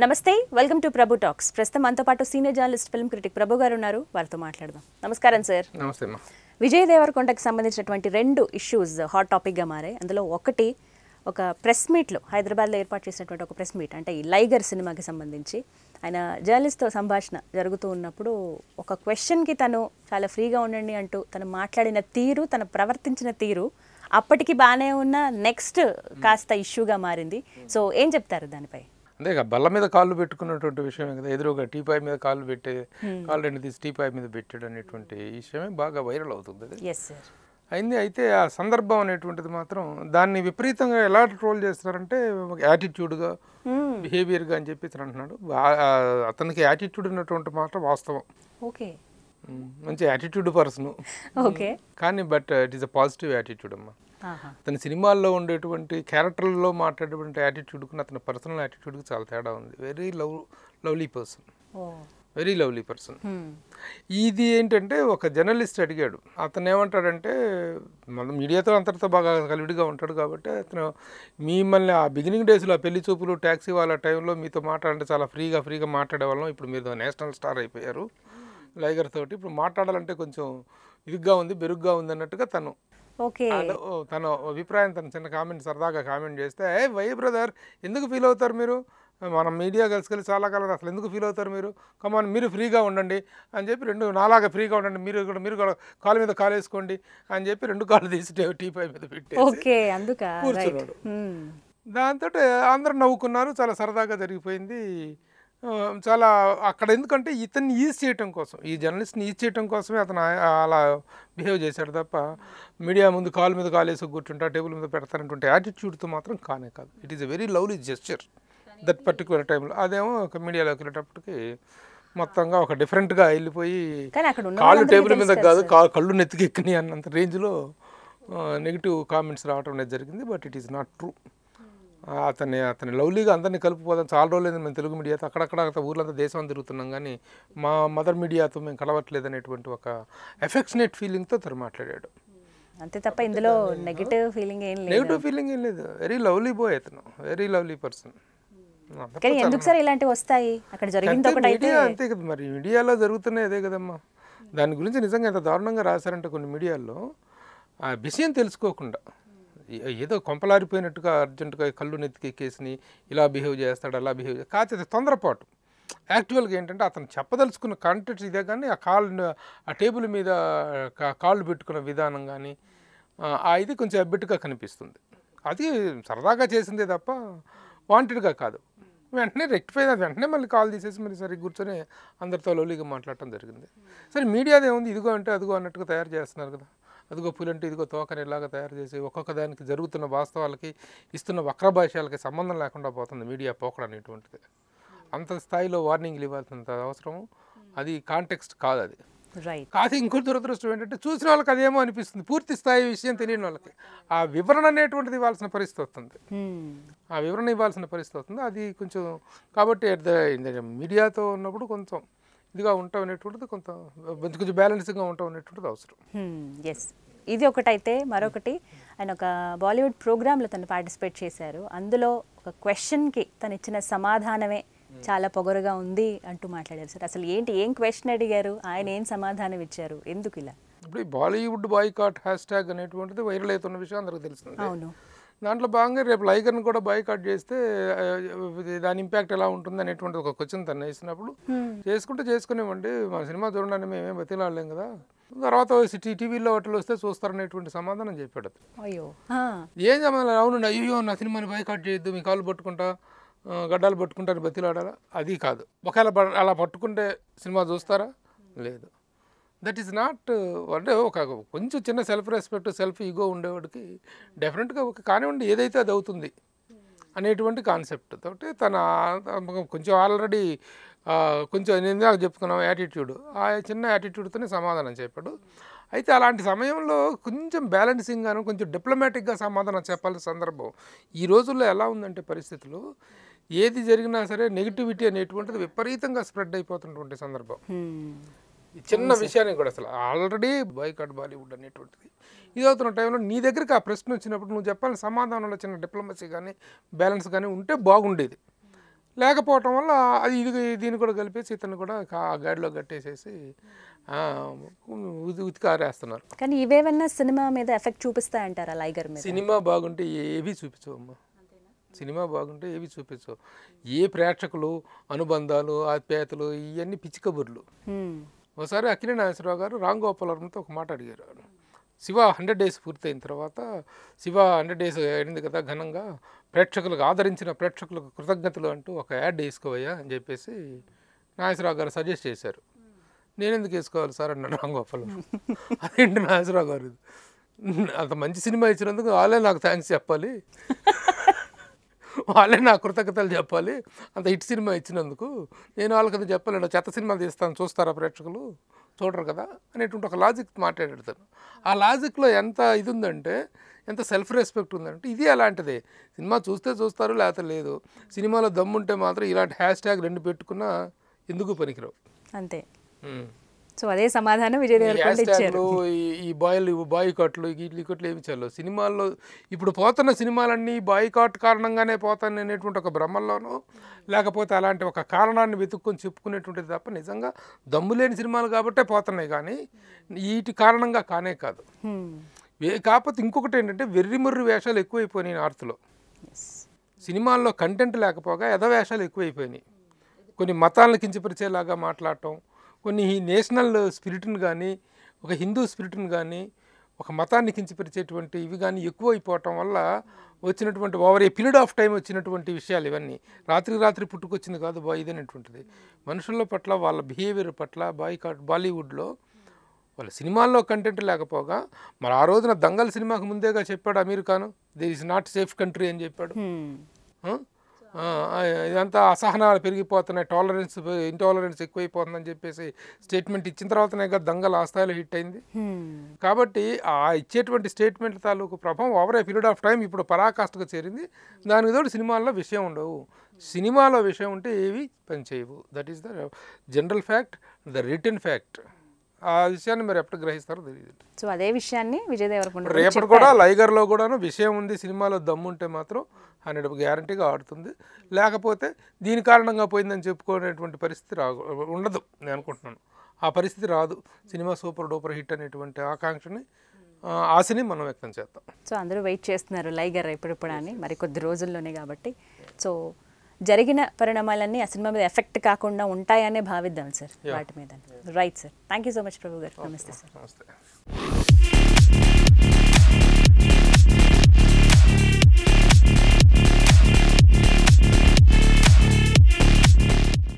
నమస్తే welcome to Prabhu talks ప్రస్తుతం మనతో పాటు senior journalist film critic Prabhu గారు ఉన్నారు వారితో మాట్లాడదాం నమస్కారం సార్ నమస్తే అమ్మా విజయ్ దేవరకొండకి సంబంధించినటువంటి రెండు ఇష్యూస్ హాట్ టాపిక్గా మారాయి అందులో ఒకటి ఒక ప్రెస్ మీట్లో హైదరాబాద్లో ఏర్పాటు చేసినటువంటి ఒక ప్రెస్ మీట్ అంటే ఈ లైగర్ సినిమాకి సంబంధించి ఆయన జర్నలిస్ట్తో సంభాషణ జరుగుతూ ఉన్నప్పుడు ఒక క్వశ్చన్కి తను చాలా ఫ్రీగా ఉండండి అంటూ తను మాట్లాడిన తీరు తను ప్రవర్తించిన తీరు అప్పటికి బాగానే ఉన్న నెక్స్ట్ కాస్త ఇష్యూగా మారింది సో ఏం చెప్తారు దానిపై అంతే ఇక బల్ల మీద కాళ్ళు పెట్టుకున్నటువంటి విషయమే కదా ఎదురుగా టీపాయ్ మీద కాళ్ళు పెట్టే కాళ్ళు రెండు తీసి టీపాయ్ మీద పెట్టాడు అనేటువంటి విషయమే బాగా వైరల్ అవుతుంది అది ఎస్ సార్ అయింది అయితే ఆ సందర్భం అనేటువంటిది మాత్రం దాన్ని విపరీతంగా ఎలా ట్రోల్ చేస్తున్నారంటే యాటిట్యూడ్గా బిహేవియర్గా అని చెప్పి ఇతను అంటున్నాడు వా- ఆ అతనికి యాటిట్యూడ్ ఉన్నటువంటి మాట వాస్తవం ఓకే ఉమ్, మంచి యాటిట్యూడ్ పర్సన్ ఓకే కానీ but it is a positive attitude అమ్మా ఆహా అతని సినిమాల్లో ఉండేటువంటి క్యారెక్టర్లలో మాట్లాడేటువంటి యాటిట్యూడ్కు అతని పర్సనల్ యాటిట్యూడ్కి చాలా తేడా ఉంది very love lovely person oh very lovely person hmm. ఇది ఏంటంటే ఒక జర్నలిస్ట్ అడిగాడు అతను ఏమంటాడంటే మన మీడియాతో అంతటితో బాగా కలివిడిగా ఉంటాడు కాబట్టి అతను మిమ్మల్ని ఆ బిగినింగ్ డేస్లో ఆ పెళ్లి చూపులు ట్యాక్సీ వాళ్ళ టైంలో మీతో మాట్లాడంటే చాలా ఫ్రీగా ఫ్రీగా మాట్లాడే వాళ్ళం ఇప్పుడు మీరు నేషనల్ స్టార్ అయిపోయారు లైగర్ తోటి ఇప్పుడు మాట్లాడాలంటే కొంచెం ఇదిగ్గా ఉంది బెరుగ్గా ఉంది అన్నట్టుగా తను ఓకే అలా, ఓ, తన అభిప్రాయం తన చిన్న కామెంట్ సరదాగా కామెంట్ చేస్తే ఏ వై బ్రదర్ ఎందుకు ఫీల్ అవుతారు మీరు మనం మీడియా కలిసి చాలా కాలం అసలు ఎందుకు ఫీల్ అవుతారు మీరు కమాన్ మీరు ఫ్రీగా ఉండండి అని చెప్పి రెండు నాలాగా ఫ్రీగా ఉండండి మీరు కూడా మీరు కూడా కాలు మీద కాలు వేసుకోండి అని చెప్పి రెండు కాళ్ళు తీసి టే- టీపై మీద పెట్టి ఓకే అందుక రైట్ కూర్చున్నాడు. దాంతో అందరూ నవ్వుకున్నారు చాలా సరదాగా జరిగిపోయింది ఆ, చాలా అక్కడ ఎందుకంటే ఇతన్ని ఈజ్ చేయటం కోసం ఈ జర్నలిస్ట్ని ఈజ్ చేయటం కోసమే అతను ఆ- అలా బిహేవ్ చేశాడు తప్ప మీడియా ముందు కాలు మీద కాలు వేసి కూర్చుంటా టేబుల్ మీద పెడతానటువంటి యాటిట్యూడ్తో మాత్రం కానే కాదు it is a very lovely gesture that particular టైంలో అదేమో ఒక మీడియాలోకి వెళ్ళేటప్పటికి మొత్తంగా ఒక డిఫరెంట్గా వెళ్ళిపోయి కానీ అక్కడ ఉన్న కాళ్ళు వాళ్ళందరికీ టేబుల్ మీద తెలుసు కాదు కా- కళ్ళు నెత్తికి ఎక్కినాయి అన్నంత రేంజ్లో నెగిటివ్ కామెంట్స్ రావడం అనేది జరిగింది but it is not true అతన్ని అతని లవ్లీగా అందరినీ కలుపుకోదాం చాలా రోజులైంది మేము తెలుగు మీడియాతో అక్కడక్కడ అక్కడ ఊర్లంతా దేశం తిరుగుతున్నాం కానీ మా మదర్ మీడియాతో మేము కలవట్లేదు అనేటువంటి ఒక ఎఫెక్షనేట్ ఫీలింగ్తో తను మాట్లాడాడు అంతే తప్ప ఇందులో నెగటివ్ ఫీలింగ్ ఏం లేదు నెగిటివ్ ఫీలింగ్ ఏం లేదు వెరీ లవ్లీ బాయ్ అతను వెరీ లవ్లీ పర్సన్ కానీ ఎందుకు సార్ ఇలాంటివి వస్తాయి అక్కడ జరిగింది ఒకటి అయితే మీడియా అంతే కదా మరి మీడియాలో జరుగుతున్నాయి అదే కదమ్మా దాని గురించి నిజంగా ఎంత దారుణంగా రాశారంటే కొన్ని మీడియాల్లో ఆ విషయం తెలుసుకోకుండా ఏ- ఏదో కొంపలారిపోయినట్టుగా అర్జెంటుగా కళ్ళు నెత్తికి ఎక్కేసి ఇలా బిహేవ్ చేస్తాడు అలా బిహేవ్ చేస్తాడు కాకపోతే అది తొందరపాటు యాక్చువల్గా ఏంటంటే అతను చెప్పదలుచుకున్న కాంటెంట్స్ ఇదే కానీ ఆ కాళ్ళు ఆ టేబుల్ మీద కా- కాళ్ళు పెట్టుకున్న విధానం కానీ ఆ ఇది కొంచెం అబ్బిట్టుగా కనిపిస్తుంది అది సరదాగా చేసిందే తప్ప వాంటెడ్గా కాదు వెంటనే రెక్టిఫై అది వెంటనే మళ్ళీ కాల్ తీసేసి మరి సరే కూర్చొని అందరితో లోలీగా మాట్లాడటం జరిగింది సరే మీడియాది ఏముంది ఇదిగో అంటే అదిగో అన్నట్టుగా తయారు చేస్తున్నారు కదా అదిగో పులంటే ఇదిగో తోకని ఇలాగా తయారు చేసి ఒక్కొక్క దానికి జరుగుతున్న వాస్తవాలకి ఇస్తున్న వక్రభాష్యాలకి సంబంధం లేకుండా పోతుంది మీడియా పోకడ అనేటువంటిది అంత స్థాయిలో వార్నింగ్లు ఇవ్వాల్సినంత అవసరం అది కాంటెక్స్ట్ కాదు అది రైట్ కాదు ఇంకోటి దురదృష్టం ఏంటంటే చూసిన వాళ్ళకి అదేమో అనిపిస్తుంది పూర్తి స్థాయి విషయం తెలియని వాళ్ళకి ఆ వివరణ అనేటువంటిది ఇవ్వాల్సిన పరిస్థితి వస్తుంది ఆ వివరణ ఇవ్వాల్సిన పరిస్థితి వస్తుంది అది కొంచెం కాబట్టి at the- in the మీడియాతో ఉన్నప్పుడు కొంచెం ఇదిగా ఉంటాం అనేటువంటిది కొంత కొంచెం బ్యాలెన్స్గా ఉంటాం అనేటువంటిది అవసరం ఎస్ ఇది ఒకటైతే మరొకటి ఆయన ఒక బాలీవుడ్ ప్రోగ్రాంలో తను పార్టిసిపేట్ చేశారు అందులో ఒక క్వశ్చన్కి తను ఇచ్చిన సమాధానమే చాలా పొగరుగా ఉంది అంటూ మాట్లాడారు సార్ అసలు ఏంటి ఏం క్వశ్చన్ అడిగారు ఆయన ఏం సమాధానం ఇచ్చారు ఎందుకు ఇలా ఇప్పుడు ఈ బాలీవుడ్ బాయ్కాట్ హ్యాష్ ట్యాగ్ అనేటువంటిది వైరల్ అవుతున్న విషయం అందరికీ తెలిసింది అవును దాంట్లో భాగంగా రేపు లైగర్ని కూడా బాయ్కాట్ చేస్తే ఆ, దాని ఇంపాక్ట్ ఎలా ఉంటుంది అనేటువంటి ఒక క్వశ్చన్ తను వేసినప్పుడు చేసుకుంటే చేసుకునేవ్వండి మన సినిమా చూడడానికి మేమేం బతిలాడలేం కదా తర్వాత సిటీ టీవీలో వాటిలో వస్తే చూస్తారనేటువంటి సమాధానం చెప్పాడు అతను. అయ్యో ఆ, ఏం సమాధానం అవును అయ్యో నా సినిమాని బాయ్కాట్ చేయొద్దు మీ కాళ్ళు పట్టుకుంటా ఆ, గడ్డాలు పట్టుకుంటారు బతిలాడాలా అది కాదు ఒకవేళ ప- అలా పట్టుకుంటే సినిమా చూస్తారా లేదు దట్ ఈస్ నాట్ అంటే ఒక కొంచెం చిన్న సెల్ఫ్ రెస్పెక్ట్ సెల్ఫ్ ఈగో ఉండేవాడికి డెఫినెట్గా ఒక కానివ్వండి ఏదైతే అది అవుతుంది అనేటువంటి కాన్సెప్ట్ తోటి తన కొంచెం ఆల్రెడీ కొంచెం నేను ఇందాక చెప్పుకున్నాం యాటిట్యూడ్ ఆ చిన్న యాటిట్యూడ్తోనే సమాధానం చెప్పాడు అయితే అలాంటి సమయంలో కొంచెం బ్యాలెన్సింగ్ గాను కొంచెం డిప్లొమాటిక్గా సమాధానం చెప్పాల్సిన సందర్భం ఈ రోజుల్లో ఎలా ఉందంటే పరిస్థితులు ఏది జరిగినా సరే నెగిటివిటీ అనేటువంటిది విపరీతంగా స్ప్రెడ్ అయిపోతున్నటువంటి సందర్భం హ్మ్. ఈ చిన్న విషయానికి కూడా అసలు ఆల్రెడీ బాయ్కాట్ బాలీవుడ్ అనేటువంటిది ఇది అవుతున్న టైంలో నీ దగ్గరికి ఆ ప్రశ్న వచ్చినప్పుడు నువ్వు చెప్పాలని సమాధానంలో చిన్న డిప్లొమసీ కానీ బ్యాలెన్స్ కానీ ఉంటే బాగుండేది లేకపోవటం వల్ల అది ఇది దీన్ని కూడా కలిపేసి ఇతను కూడా కా- ఆ గాడిలో కట్టేసేసి ఆ, ఉతి- ఉతికి ఆరేస్తున్నారు కానీ ఇవేవన్నా సినిమా మీద ఎఫెక్ట్ చూపిస్తాయంటారా లైగర్ మీద సినిమా బాగుంటే ఏవి చూపించవమ్మా సినిమా బాగుంటే ఏవి చూపించవు ఏ ప్రేక్షకులు అనుబంధాలు ఆప్యాయతలు ఇవన్నీ పిచ్చి కబుర్లు హ్మ్. ఒకసారి అక్కినే నాగేశ్వరరావు గారు రామ్ గోపాల్ వర్మతో ఒక మాట అడిగారు శివ హండ్రెడ్ డేస్ పూర్తయిన తర్వాత శివ హండ్రెడ్ డేస్ అయింది కదా ఘనంగా ప్రేక్షకులకు ఆదరించిన ప్రేక్షకులకు కృతజ్ఞతలు అంటూ ఒక యాడ్ వేసుకోవయ్యా అని చెప్పేసి నాగేశ్వరరావు గారు సజెస్ట్ చేశారు నేను ఎందుకు వేసుకోవాలి సార్ అన్నాడు రామ్ గోపాల్ వర్మ. అదేంటి నాగేశ్వరరావు గారు అంత మంచి సినిమా ఇచ్చినందుకు వాళ్ళే నాకు థ్యాంక్స్ చెప్పాలి వాళ్ళే నా కృతజ్ఞతలు చెప్పాలి అంత హిట్ సినిమా ఇచ్చినందుకు నేను వాళ్ళకి అది చెప్పలేను చెత్త సినిమా తీస్తాను చూస్తారా ప్రేక్షకులు చూడరు కదా అనేటువంటి ఒక లాజిక్ మాట్లాడాడు తను ఆ లాజిక్లో ఎంత ఇది ఉందంటే ఎంత సెల్ఫ్ రెస్పెక్ట్ ఉందంటే ఇది అలాంటిదే సినిమా చూస్తే చూస్తారు లేకపోతే లేదు సినిమాలో దమ్ముంటే మాత్రం ఇలాంటి హ్యాష్ ట్యాగ్ రెండు పెట్టుకున్నా ఎందుకు పనికిరావు అంతే ఉమ్. సో అదే సమాధానం విజయ్ ఈ దేవరకొండ హ్యాష్ ఇచ్చారు ట్యాగ్లు, ఈ- ఈ బాయ్ బాయ్ కట్లు ఇట్లీ కట్లు ఏమి చల్లు సినిమాల్లో ఇప్పుడు పోతున్న సినిమాలన్నీ బాయ్ కాట్ కారణంగానే పోతాను అనేటువంటి ఒక భ్రమల్లోనో లేకపోతే అలాంటి ఒక కారణాన్ని వెతుక్కొని చెప్పుకునేటువంటిది తప్ప నిజంగా దమ్ము లేని సినిమాలు కాబట్టే పోతున్నాయి కానీ వీటి కారణంగా కానే కాదు హ్మ్. వే- కాకపోతే ఇంకొకటి ఏంటంటే వెర్రిమర్రి వేషాలు ఎక్కువైపోయినాయి నార్త్లో Yes. సినిమాల్లో కంటెంట్ లేకపోగా ఎదవేషాలు ఎక్కువైపోయినాయి కొన్ని మతాలను కించపరిచేలాగా మాట్లాడటం కొన్ని ఈ నేషనల్ స్పిరిట్ని కానీ ఒక హిందూ స్పిరిట్ని కానీ ఒక మతాన్ని కించపరిచేటువంటి ఇవి కానీ ఎక్కువైపోవటం వల్ల వచ్చినటువంటి over a period of time వచ్చినటువంటి విషయాలు ఇవన్నీ రాత్రికి రాత్రి పుట్టుకొచ్చింది కాదు బా ఇదనేటువంటిది మనుషుల పట్ల వాళ్ళ బిహేవియర్ పట్ల బాయ్ బాలీవుడ్లో వాళ్ళ సినిమాల్లో కంటెంట్ లేకపోగా మరి ఆ రోజున దంగల్ సినిమాకు ముందేగా చెప్పాడు Aamir Khan this is not safe country అని చెప్పాడు హ్మ్. ఆ? ఆ, ఆ, ఇదంతా అసహనాలు పెరిగిపోతున్నాయి టాలరెన్స్ ఇంటాలరెన్స్ ఎక్కువైపోతుందని చెప్పేసి స్టేట్మెంట్ ఇచ్చిన తర్వాతనే కదా దంగల్ ఆ స్థాయిలో హిట్ అయింది హ్మ్. కాబట్టి ఆ ఇచ్చేటువంటి స్టేట్మెంట్ తాలూకు ప్రభావం over a period of time ఇప్పుడు పరాకాష్ఠకు చేరింది దానికి తోడు సినిమాల్లో విషయం ఉండవు సినిమాలో విషయం ఉంటే ఏవి పనిచేయవు that is the general fact the return fact ఆ విషయాన్ని మీరు ఎప్పుడు గ్రహిస్తారో తెలియదు సో అదే విషయాన్ని విజయ్ దేవరకొండ కూడా రేపటి కూడా లైగర్లో కూడాను విషయం ఉంది సినిమాలో దమ్ముంటే మాత్రం హండ్రెడ్ గ్యారంటీగా ఆడుతుంది లేకపోతే దీని కారణంగా పోయిందని చెప్పుకునేటువంటి పరిస్థితి రా ఉండదు నేను అనుకుంటున్నాను ఆ పరిస్థితి రాదు సినిమా సూపర్ డూపర్ హిట్ అనేటువంటి ఆకాంక్షని ఆ, ఆశని మనం వ్యక్తం చేద్దాం సో అందరూ వెయిట్ చేస్తున్నారు లైగర్ ఎప్పుడెప్పుడు అని మరి కొద్ది రోజుల్లోనే కాబట్టి సో జరిగిన పరిణామాలన్నీ ఆ సినిమా మీద ఎఫెక్ట్ కాకుండా ఉంటాయనే భావిద్దాం సార్ వాటి మీద right sir thank you so much Prabhu గారు నమస్తే సార్ నమస్తే